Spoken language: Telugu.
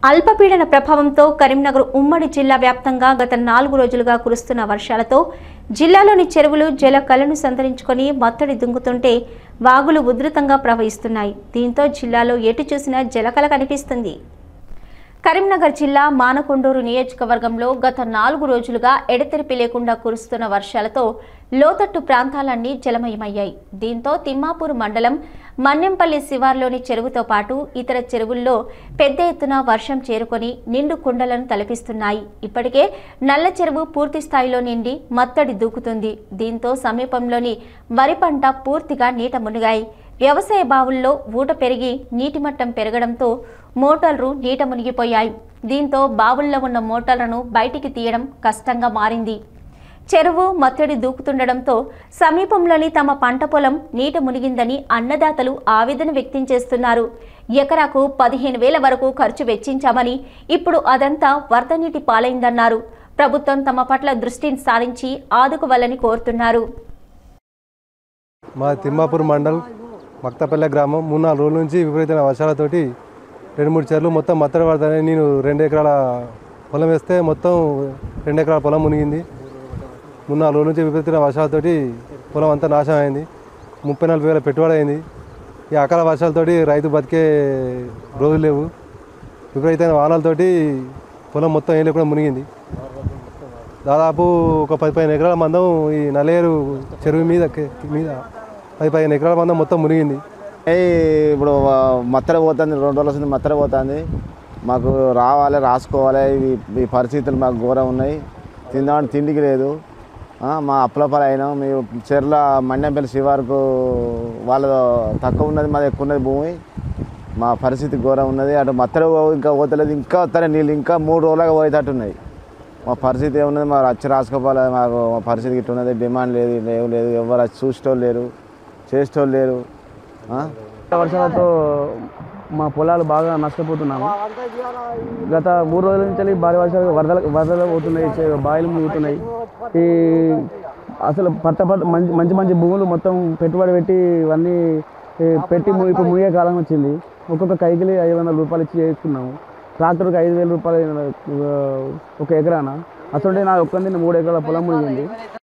అల్పపీడన ప్రభావంతో కరీంనగర్ ఉమ్మడి జిల్లా వ్యాప్తంగా గత నాలుగు రోజులుగా కురుస్తున్న వర్షాలతో జిల్లాలోని చెరువులు జల కలను సంతరించుకొని మత్తడి దుంగుతుంటే వాగులు ఉధృతంగా ప్రవహిస్తున్నాయి దీంతో జిల్లాలో ఎటు చూసినా జలకల కనిపిస్తుంది కరీంనగర్ జిల్లా మానకొండూరు నియోజకవర్గంలో గత నాలుగు రోజులుగా ఎడతెరిపి లేకుండా కురుస్తున్న వర్షాలతో లోతట్టు ప్రాంతాలన్నీ జలమయమయ్యాయి దీంతో తిమ్మాపూర్ మండలం మన్నెంపల్లి శివార్లోని చెరువుతో పాటు ఇతర చెరువుల్లో పెద్ద ఎత్తున వర్షం చేరుకొని నిండు కుండలను తలపిస్తున్నాయి ఇప్పటికే నల్ల చెరువు పూర్తి స్థాయిలో నిండి మత్తడి దూకుతుంది దీంతో సమీపంలోని వరి పంట పూర్తిగా నీట మునిగాయి వ్యవసాయ బావుల్లో ఊట పెరిగి నీటి మట్టం పెరగడంతో మోటార్లు నీట మునిగిపోయాయి దీంతో బావుల్లో ఉన్న మోటార్లను బయటికి తీయడం కష్టంగా మారింది చెరువు మత్తడి దూకుతుండడంతో సమీపంలోని తమ పంట పొలం నీట మునిగిందని అన్నదాతలు ఆవేదన వ్యక్తం చేస్తున్నారు ఎకరాకు పదిహేను వేల వరకు ఖర్చు వెచ్చించామని ఇప్పుడు అదంతా వరద నీటి పాలైందన్నారు ప్రభుత్వం తమ పట్ల దృష్టిని సారించి ఆదుకోవాలని కోరుతున్నారు మా తిమ్మాపూర్ మండల్ మక్తపల్లె గ్రామం మూడు నాలుగు రోజుల నుంచి విపరీతమైన వర్షాలతోటి రెండు మూడు చెర్లు మొత్తం మత్తడి పడతాయి నేను రెండు ఎకరాల పొలం వేస్తే మొత్తం రెండు ఎకరాల పొలం మునిగింది మూడు నాలుగు రోజుల నుంచి విపరీతమైన వర్షాలతోటి పొలం అంతా నాశనం అయింది ముప్పై నలభై వేల పెట్టుబడి అయింది ఈ అకాల వర్షాలతోటి రైతు బతికే రోజులు లేవు విపరీతమైన వానలతోటి పొలం మొత్తం ఏం లేకుండా మునిగింది దాదాపు ఒక పది పదిహేను ఎకరాల మందం ఈ నల్లేరు చెరువు మీద మీద పది పదిహేను ఎకరాల మందం మొత్తం మునిగింది ఏయ్ ఇప్పుడు మత్తర పోతుంది రెండు రోజుల నుంచి మత్తర పోతుంది మాకు రావాలి రాసుకోవాలి ఇవి ఈ పరిస్థితులు మాకు ఘోరం ఉన్నాయి తిందామని తిండికి లేదు ఆ, మా అప్పులపాలు అయినాం మీ చెర్ల మండెంపల్లి శివారుకు వాళ్ళ తక్కువ ఉన్నది మాది ఎక్కువ ఉన్నది భూమి మా పరిస్థితి ఘోరం ఉన్నది అటు మత్తర ఇంకా పోతలేదు ఇంకా వస్తాయి నీళ్ళు ఇంకా మూడు రోజులుగా పోయేటట్టు ఉన్నాయి మా పరిస్థితి ఏమున్నది మా వచ్చి రాసుకోవాలి మాకు మా పరిస్థితి ఇట్లా ఉన్నది డిమాండ్ లేదు ఏం లేదు ఎవరు వచ్చి చూసేటోళ్ళు లేరు చేసేటోళ్ళు లేరు ఆ? వర్షాలతో మా పొలాలు బాగా నష్టపోతున్నాము గత మూడు రోజుల నుంచి భారీ వర్షాలు వరదలు వరదలు పోతున్నాయి చే- బావిలు మునుగుతున్నాయి ఈ అసలు పట్ట పట్ట మంచి మంచి మంచి భూములు మొత్తం పెట్టుబడి పెట్టి ఇవన్నీ ఈ, పెట్టి ము- ఇప్పుడు మునిగే కాలం వచ్చింది ఒక్కొక్క కైకిలి ఐదు వందల రూపాయలు ఇచ్చి చేసుకున్నాము ట్రాక్టర్కి ఐదు వేల రూపాయలు ఆ, ఒక ఎకరాన అసలు నా ఒక్కంది మూడు ఎకరాల పొలం మునిగింది